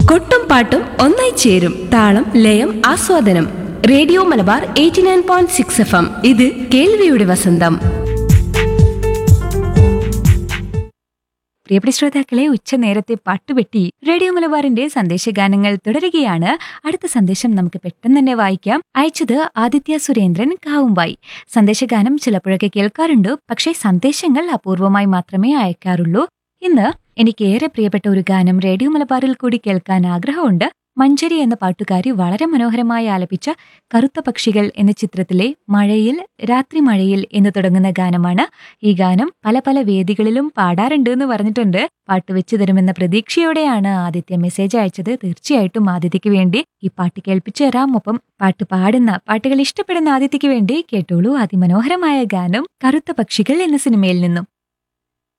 കൊട്ടും പാട്ടും ഒന്നായി ചേരും താളം ലയം ആസ്വാദനം radio Malabar eighty nine point six F M ഇത് കേൾവിയുടെ വസന്തം പ്രിയപ്പെട്ട ശ്രോതാക്കളെ ഉച്ചനേരത്തെ പാട്ടുപെട്ടി റേഡിയോ മലബാറിന്റെ സന്ദേശഗാനങ്ങൾ തുടരുകയാണ് അടുത്ത സന്ദേശം നമുക്ക് പെട്ടെന്ന് തന്നെ വായിക്കാം അയച്ചത് ആദിത്യ സുരേന്ദ്രൻ കാവുമ്പായി സന്ദേശഗാനം ചിലപ്പോഴൊക്കെ കേൾക്കാറുണ്ട് പക്ഷേ സന്ദേശങ്ങൾ അപൂർവമായി മാത്രമേ അയക്കാറുള്ളൂ ഇന്ന് എനിക്ക് ഏറെ പ്രിയപ്പെട്ട ഒരു ഗാനം റേഡിയോ മലബാറിൽ കൂടി കേൾക്കാൻ ആഗ്രഹമുണ്ട് മഞ്ചരി എന്ന പാട്ടുകാരി വളരെ മനോഹരമായി ആലപിച്ച കറുത്ത പക്ഷികൾ എന്ന ചിത്രത്തിലെ മഴയിൽ രാത്രി മഴയിൽ എന്ന് തുടങ്ങുന്ന ഗാനമാണ് ഈ ഗാനം പല പല വേദികളിലും പാടാറുണ്ട് എന്ന് പറഞ്ഞിട്ടുണ്ട് പാട്ട് വെച്ചു തരുമെന്ന പ്രതീക്ഷയോടെയാണ് ആദിത്യ മെസ്സേജ് അയച്ചത് തീർച്ചയായിട്ടും ആദിത്യക്ക് വേണ്ടി ഈ പാട്ട് കേൾപ്പിച്ചു തരാം ഒപ്പം പാട്ട് പാടുന്ന പാട്ടുകൾ ഇഷ്ടപ്പെടുന്ന ആദിത്യക്ക് വേണ്ടി കേട്ടോളൂ അതിമനോഹരമായ ഗാനം കറുത്ത പക്ഷികൾ എന്ന സിനിമയിൽ നിന്നും